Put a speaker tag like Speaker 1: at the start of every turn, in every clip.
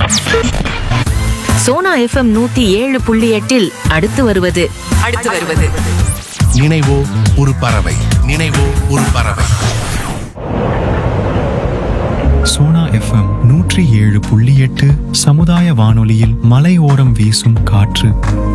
Speaker 1: Sona FM நூத்தி ஏழு புள்ளி எட்டில் அடுத்து வருவது
Speaker 2: அடுத்து வருவது
Speaker 3: நினைவோ ஒரு பறவை நினைவோ ஒரு பறவை
Speaker 4: சோனா எஃப்எம் நூற்றி ஏழு புள்ளி எட்டு சமுதாய வானொலியில் மலையோரம் வீசும் காற்று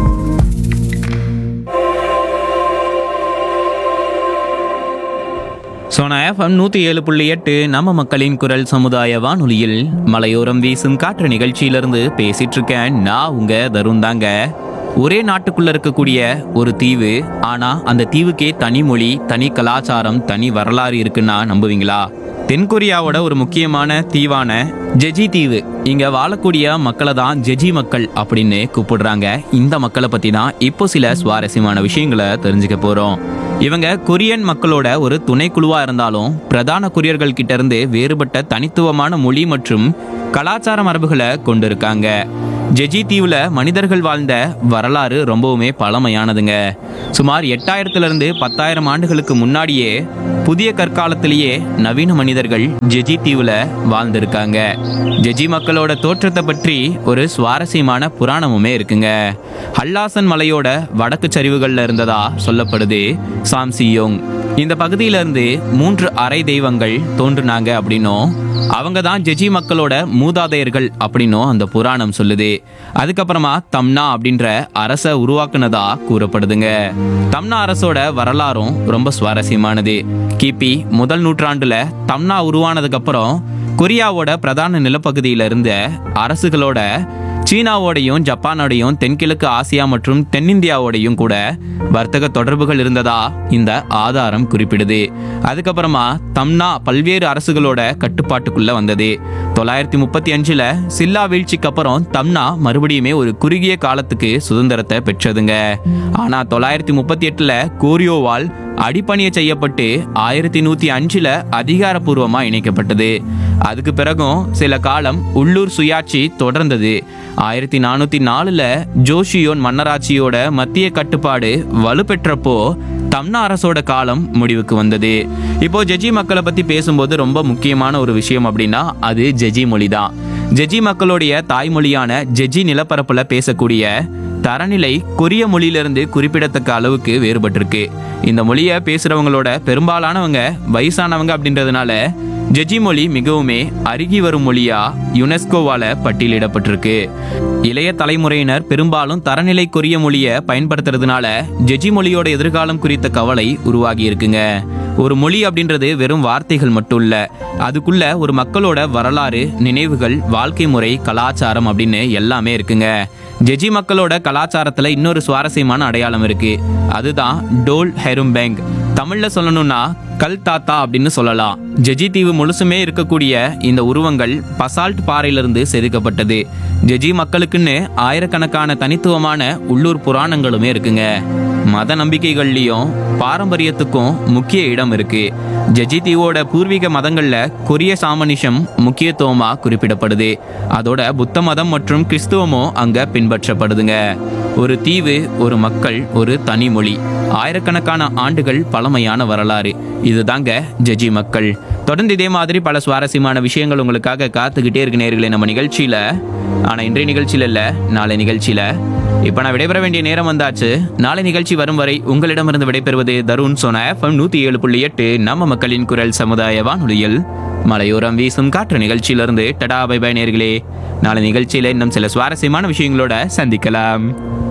Speaker 5: சோனா எஃப்எம் நூற்றி ஏழு புள்ளி எட்டு நம்ம மக்களின் குரல் சமுதாய வானொலியில் மலையோரம் வீசும் காற்று நிகழ்ச்சியிலிருந்து பேசிட்டு இருக்கேன் நான் உங்க தருண் தாங்க ஒரே நாட்டுக்குள்ள இருக்கக்கூடிய ஒரு தீவு ஆனா அந்த தீவுக்கே தனி மொழி தனி கலாச்சாரம் தனி வரலாறு இருக்குன்னா நம்புவீங்களா தென்கொரியாவோட ஒரு முக்கியமான தீவான ஜெஜி தீவு இங்க வாழக்கூடிய மக்களை தான் ஜெஜி மக்கள் அப்படின்னு கூப்பிடுறாங்க இந்த மக்களை பத்தி தான் இப்போ சில சுவாரஸ்யமான விஷயங்களை தெரிஞ்சுக்க போறோம் இவங்க கொரியன் மக்களோட ஒரு துணைக்குழுவா இருந்தாலும் பிரதான கொரியர்கள் கிட்ட இருந்து வேறுபட்ட தனித்துவமான மொழி மற்றும் கலாச்சார மரபுகளை கொண்டிருக்காங்க ஜெஜி தீவுல மனிதர்கள் வாழ்ந்த வரலாறு ரொம்பவுமே பழமையானதுங்க சுமார் எட்டாயிரத்துல இருந்து பத்தாயிரம் ஆண்டுகளுக்கு முன்னாடியே புதிய கற்காலத்திலேயே நவீன மனிதர்கள் ஜெஜி தீவுல வாழ்ந்திருக்காங்க ஜெஜி மக்களோட தோற்றத்தை பற்றி ஒரு சுவாரஸ்யமான புராணமுமே இருக்குங்க ஹல்லாசன் மலையோட வடக்கு சரிவுகள்ல இருந்ததா சொல்லப்படுது சாம்சியோங் இந்த பகுதியில இருந்து மூன்று அரை தெய்வங்கள் தோன்றுனாங்க அப்படின்னும் அவங்க தான் ஜெஜி மக்களோட மூதாதையர்கள் அப்படின்னும் அந்த புராணம் சொல்லுது அதுக்கப்புறமா தம்னா அப்படின்ற அரச உருவாக்குனதா கூறப்படுதுங்க தம்னா அரசோட வரலாறும் ரொம்ப சுவாரஸ்யமானது கிபி முதல் நூற்றாண்டுல தம்னா உருவானதுக்கு அப்புறம் கொரியாவோட பிரதான நிலப்பகுதியில இருந்த அரசுகளோட சீனாவோடையும் ஜப்பானோடையும் தென்கிழக்கு ஆசியா மற்றும் தென்னிந்தியாவோடையும் கூட வர்த்தக தொடர்புகள் இருந்ததா இந்த ஆதாரம் குறிப்பிடுது அதுக்கப்புறமா தம்னா பல்வேறு அரசுகளோட கட்டுப்பாட்டுக்குள்ள வந்தது தொள்ளாயிரத்தி முப்பத்தி அஞ்சுல சில்லா வீழ்ச்சிக்கு அப்புறம் தம்னா மறுபடியுமே ஒரு குறுகிய காலத்துக்கு சுதந்திரத்தை பெற்றதுங்க ஆனா தொள்ளாயிரத்தி முப்பத்தி எட்டுல கோரியோவால் அடிப்பணிய செய்யப்பட்டு ஆயிரத்தி நூத்தி அஞ்சுல அதிகாரப்பூர்வமா இணைக்கப்பட்டது அதுக்கு பிறகும் சில காலம் உள்ளூர் சுயாட்சி தொடர்ந்தது ஆயிரத்தி நானூத்தி நாலுல ஜோஷியோன் மன்னராட்சியோட மத்திய கட்டுப்பாடு வலுப்பெற்றப்போ தம்னா அரசோட காலம் முடிவுக்கு வந்தது இப்போ ஜெஜி மக்களை பத்தி பேசும்போது ரொம்ப முக்கியமான ஒரு விஷயம் அப்படின்னா அது ஜெஜி மொழி தான் ஜெஜி மக்களுடைய தாய்மொழியான ஜெஜி நிலப்பரப்புல பேசக்கூடிய தரநிலை கொரிய மொழியிலிருந்து குறிப்பிடத்தக்க அளவுக்கு வேறுபட்டிருக்கு இந்த மொழியை பேசுறவங்களோட பெரும்பாலானவங்க வயசானவங்க அப்படின்றதுனால ஜெஜி மொழி மிகவுமே அருகி வரும் மொழியா யுனெஸ்கோவால பட்டியலிடப்பட்டிருக்கு இளைய தலைமுறையினர் பெரும்பாலும் தரநிலை கொரிய மொழியை பயன்படுத்துறதுனால ஜெஜி மொழியோட எதிர்காலம் குறித்த கவலை உருவாகி இருக்குங்க ஒரு மொழி அப்படின்றது வெறும் வார்த்தைகள் மட்டும் இல்ல அதுக்குள்ள ஒரு மக்களோட வரலாறு நினைவுகள் வாழ்க்கை முறை கலாச்சாரம் அப்படின்னு எல்லாமே இருக்குங்க ஜெஜி மக்களோட கலாச்சாரத்துல இன்னொரு சுவாரஸ்யமான அடையாளம் இருக்கு அதுதான் டோல் ஹெரும்பேங் தமிழ்ல சொல்லணும்னா கல் தாத்தா அப்படின்னு சொல்லலாம் ஜெஜி தீவு முழுசுமே இருக்கக்கூடிய இந்த உருவங்கள் பசால்ட் பாறையிலிருந்து செதுக்கப்பட்டது ஜெஜி மக்களுக்குன்னு ஆயிரக்கணக்கான தனித்துவமான உள்ளூர் புராணங்களுமே இருக்குங்க மத நம்பிக்கைகள்லயும் பாரம்பரியத்துக்கும் முக்கிய இடம் இருக்கு ஜெஜி தீவோட பூர்வீக மதங்கள்ல கொரிய சாமனிஷம் முக்கியத்துவமா குறிப்பிடப்படுது அதோட புத்த மதம் மற்றும் கிறிஸ்துவமும் அங்க பின்பற்றப்படுதுங்க ஒரு தீவு ஒரு மக்கள் ஒரு தனி மொழி ஆயிரக்கணக்கான ஆண்டுகள் பழமையான வரலாறு இதுதாங்க ஜெஜி மக்கள் தொடர்ந்து இதே மாதிரி பல சுவாரஸ்யமான விஷயங்கள் உங்களுக்காக காத்துக்கிட்டே இருக்கு நேர்களே நம்ம நிகழ்ச்சியில ஆனா இன்றைய நிகழ்ச்சியில இல்ல நாளை நிகழ்ச்சியில இப்ப நான் விடைபெற வேண்டிய நேரம் வந்தாச்சு நாளை நிகழ்ச்சி வரும் வரை உங்களிடமிருந்து விடைபெறுவது தருண் சோனா எஃப்எம் நூத்தி ஏழு புள்ளி எட்டு நம்ம மக்களின் குரல் சமுதாய வானொலியில் மலையோரம் வீசும் காற்று நிகழ்ச்சியிலிருந்து டடா பை பை நேர்களே நாளை நிகழ்ச்சியில இன்னும் சில சுவாரஸ்யமான விஷயங்களோட சந்திக்கலாம்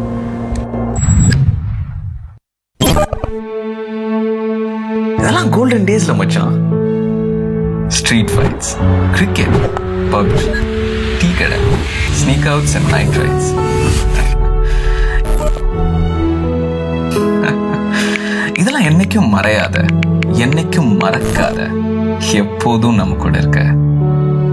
Speaker 6: இதெல்லாம் கோல்டன் டேஸ்ல மச்சான் street fights cricket PUBG tea கடை sneak outs and night rides இதெல்லாம் என்னைக்கும் மறையாத என்னைக்கும் மறக்காத எப்போதும் நம்ம கூட இருக்க